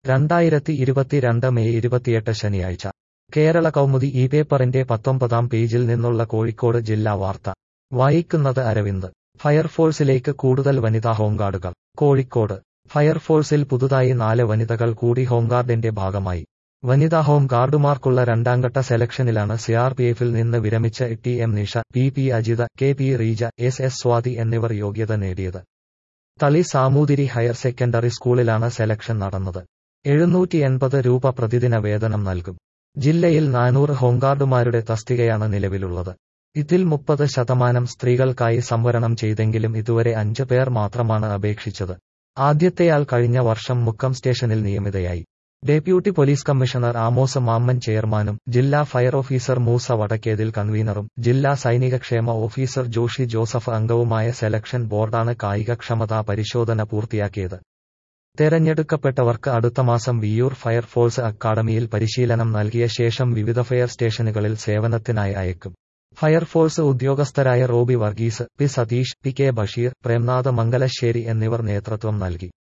രണ്ടായിരത്തി ഇരുപത്തിരണ്ട് മെയ് ഇരുപത്തിയെട്ട് ശനിയാഴ്ച കേരള കൗമുദി ഈ പേപ്പറിന്റെ പത്തൊമ്പതാം പേജിൽ നിന്നുള്ള കോഴിക്കോട് ജില്ലാ വാർത്ത വായിക്കുന്നത് അരവിന്ദ് ഫയർഫോഴ്സിലേക്ക് കൂടുതൽ വനിതാ ഹോംഗാർഡുകൾ കോഴിക്കോട് ഫയർഫോഴ്സിൽ പുതുതായി നാല് വനിതകൾ കൂടി ഹോംഗാർഡിന്റെ ഭാഗമായി വനിതാ ഹോം ഗാർഡുമാർക്കുള്ള രണ്ടാംഘട്ട സെലക്ഷനിലാണ് സിആർപിഎഫിൽ നിന്ന് വിരമിച്ച T M Nisha P P Ajitha K P Reeja S S Swathi എന്നിവർ യോഗ്യത നേടിയത് തളി സാമൂതിരി ഹയർ സെക്കൻഡറി സ്കൂളിലാണ് സെലക്ഷൻ നടന്നത് എഴുന്നൂറ്റി എൺപത് രൂപ പ്രതിദിന വേതനം നൽകും ജില്ലയിൽ നാനൂറ് ഹോംഗാർഡുമാരുടെ തസ്തികയാണ് നിലവിലുള്ളത് ഇതിൽ മുപ്പത് ശതമാനം സ്ത്രീകൾക്കായി സംവരണം ചെയ്തെങ്കിലും ഇതുവരെ അഞ്ച് പേർ മാത്രമാണ് അപേക്ഷിച്ചത് ആദ്യത്തെയാൾ കഴിഞ്ഞ വർഷം മുക്കം സ്റ്റേഷനിൽ നിയമിതയായി deputy police commissioner Amos Mammen ചെയർമാനും ജില്ലാ ഫയർ ഓഫീസർ മൂസ വടക്കേതിൽ കൺവീനറും ജില്ലാ സൈനികക്ഷേമ ഓഫീസർ ജോഷി ജോസഫ് അംഗവുമായ സെലക്ഷൻ ബോർഡാണ് കായികക്ഷമതാ പരിശോധന പൂർത്തിയാക്കിയത് തെരഞ്ഞെടുക്കപ്പെട്ടവർക്ക് അടുത്ത മാസം വിയ്യൂർ ഫയർഫോഴ്സ് അക്കാദമിയിൽ പരിശീലനം നൽകിയ ശേഷം വിവിധ ഫയർ സ്റ്റേഷനുകളിൽ സേവനത്തിനായി അയക്കും ഫയർഫോഴ്സ് ഉദ്യോഗസ്ഥരായ Roby Varghese P Satheesh P K Basheer Premnath Mangalassery എന്നിവർ നേതൃത്വം നൽകി